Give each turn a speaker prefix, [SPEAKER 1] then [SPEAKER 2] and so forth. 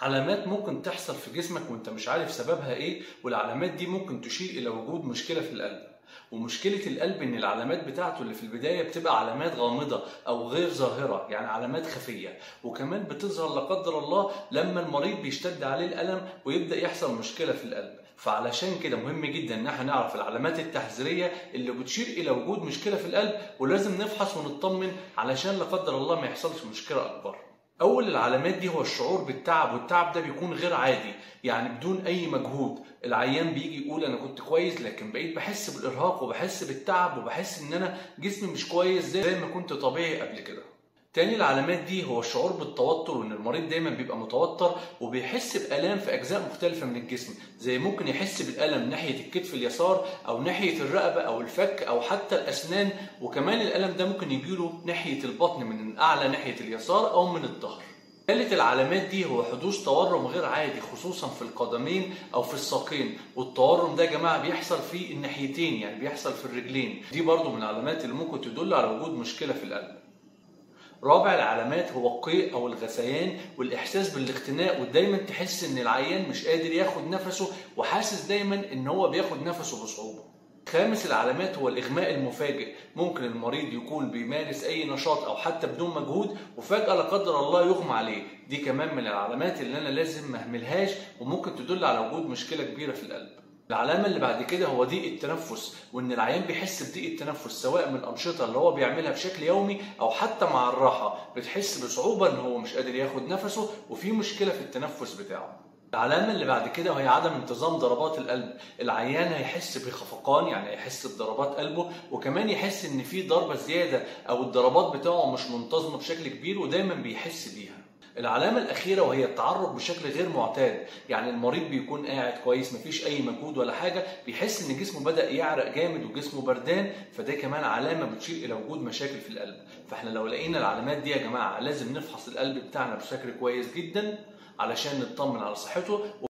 [SPEAKER 1] علامات ممكن تحصل في جسمك وانت مش عارف سببها ايه والعلامات دي ممكن تشير الى وجود مشكله في القلب ومشكله القلب ان العلامات بتاعته اللي في البدايه بتبقى علامات غامضه او غير ظاهره يعني علامات خفيه وكمان بتظهر لا قدر الله لما المريض بيشتد عليه الالم ويبدا يحصل مشكله في القلب فعلشان كده مهم جدا ان احنا نعرف العلامات التحذيريه اللي بتشير الى وجود مشكله في القلب ولازم نفحص ونطمن علشان لا قدر الله ما يحصلش مشكله اكبر اول العلامات دي هو الشعور بالتعب والتعب ده بيكون غير عادي يعني بدون اي مجهود العيان بيجي يقول انا كنت كويس لكن بقيت بحس بالارهاق وبحس بالتعب وبحس ان انا جسمي مش كويس زي ما كنت طبيعي قبل كده تاني العلامات دي هو الشعور بالتوتر وان المريض دايما بيبقى متوتر وبيحس بالام في اجزاء مختلفه من الجسم زي ممكن يحس بالالم ناحيه الكتف اليسار او ناحيه الرقبه او الفك او حتى الاسنان وكمان الالم ده ممكن يجيله ناحيه البطن من الاعلى ناحيه اليسار او من الظهر ثالث العلامات دي هو حدوث تورم غير عادي خصوصا في القدمين او في الساقين والتورم ده يا جماعه بيحصل في الناحيتين يعني بيحصل في الرجلين دي برضو من العلامات اللي ممكن تدل على وجود مشكله في القلب رابع العلامات هو القيء او الغثيان والاحساس بالاختناق ودايما تحس ان العيان مش قادر ياخد نفسه وحاسس دايما ان هو بياخد نفسه بصعوبه خامس العلامات هو الإغماء المفاجئ ممكن المريض يكون بيمارس أي نشاط أو حتى بدون مجهود وفجأة لا قدر الله يغمى عليه دي كمان من العلامات اللي أنا لازم ما أهملهاش وممكن تدل على وجود مشكلة كبيرة في القلب العلامة اللي بعد كده هو ضيق التنفس وإن العيان بيحس بضيق التنفس سواء من الأنشطة اللي هو بيعملها بشكل يومي أو حتى مع الراحة بتحس بصعوبة إن هو مش قادر ياخد نفسه وفي مشكلة في التنفس بتاعه العلامة اللي بعد كده وهي عدم انتظام ضربات القلب العيان هيحس بخفقان يعني هيحس بضربات قلبه وكمان يحس ان في ضربة زيادة او الضربات بتاعه مش منتظمة بشكل كبير ودايما بيحس بيها العلامة الأخيرة وهي التعرق بشكل غير معتاد، يعني المريض بيكون قاعد كويس مفيش أي مجهود ولا حاجة، بيحس إن جسمه بدأ يعرق جامد وجسمه بردان، فده كمان علامة بتشير إلى وجود مشاكل في القلب، فإحنا لو لقينا العلامات دي يا جماعة لازم نفحص القلب بتاعنا بشكل كويس جدا علشان نطمن على صحته